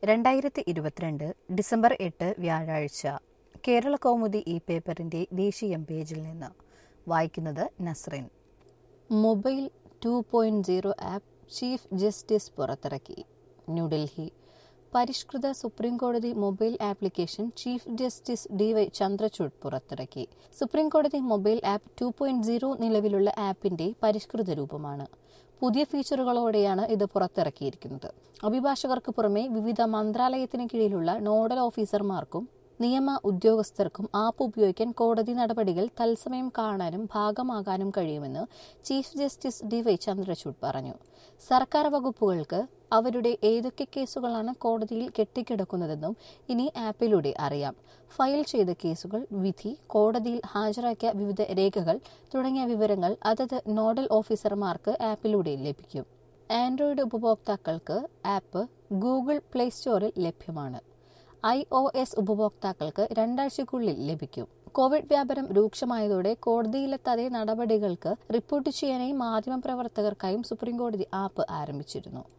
രണ്ടായിരത്തി ഇരുപത്തിരണ്ട് ഡിസംബർ എട്ട് വ്യാഴാഴ്ച കേരള കൗമുദി ഈ പേപ്പറിന്റെ ദേശീയ പേജിൽ നിന്ന് വായിക്കുന്നത് Nasrin mobile two point zero app chief justice പുറത്തിറക്കി ന്യൂഡൽഹി പരിഷ്കൃത സുപ്രീംകോടതി mobile application chief justice D Y Chandrachud പുറത്തിറക്കി സുപ്രീംകോടതി mobile app two point zero നിലവിലുള്ള ആപ്പിന്റെ പരിഷ്കൃത രൂപമാണ് പുതിയ ഫീച്ചറുകളോടെയാണ് ഇത് പുറത്തിറക്കിയിരിക്കുന്നത് അഭിഭാഷകർക്ക് പുറമെ വിവിധ മന്ത്രാലയത്തിന് കീഴിലുള്ള നോഡൽ ഓഫീസർമാർക്കും നിയമ ഉദ്യോഗസ്ഥർക്കും ആപ്പ് ഉപയോഗിക്കാൻ കോടതി നടപടികൾ തത്സമയം കാണാനും ഭാഗമാകാനും കഴിയുമെന്ന് chief justice D Y Chandrachud പറഞ്ഞു സർക്കാർ വകുപ്പുകൾക്ക് അവരുടെ ഏതൊക്കെ കേസുകളാണ് കോടതിയിൽ കെട്ടിക്കിടക്കുന്നതെന്നും ഇനി ആപ്പിലൂടെ അറിയാം ഫയൽ ചെയ്ത കേസുകൾ വിധി കോടതിയിൽ ഹാജരാക്കിയ വിവിധ രേഖകൾ തുടങ്ങിയ വിവരങ്ങൾ അതത് നോഡൽ ഓഫീസർമാർക്ക് ആപ്പിലൂടെ ലഭിക്കും ആൻഡ്രോയിഡ് ഉപഭോക്താക്കൾക്ക് ആപ്പ് ഗൂഗിൾ പ്ലേ സ്റ്റോറിൽ ലഭ്യമാണ് ഐ ഒ എസ് ഉപഭോക്താക്കൾക്ക് രണ്ടാഴ്ചയ്ക്കുള്ളിൽ ലഭിക്കും കോവിഡ് വ്യാപനം രൂക്ഷമായതോടെ കോടതിയിലെത്താതെ നടപടികൾക്ക് റിപ്പോർട്ട് ചെയ്യാനായി മാധ്യമപ്രവർത്തകർക്കായും സുപ്രീംകോടതി ആപ്പ് ആരംഭിച്ചിരുന്നു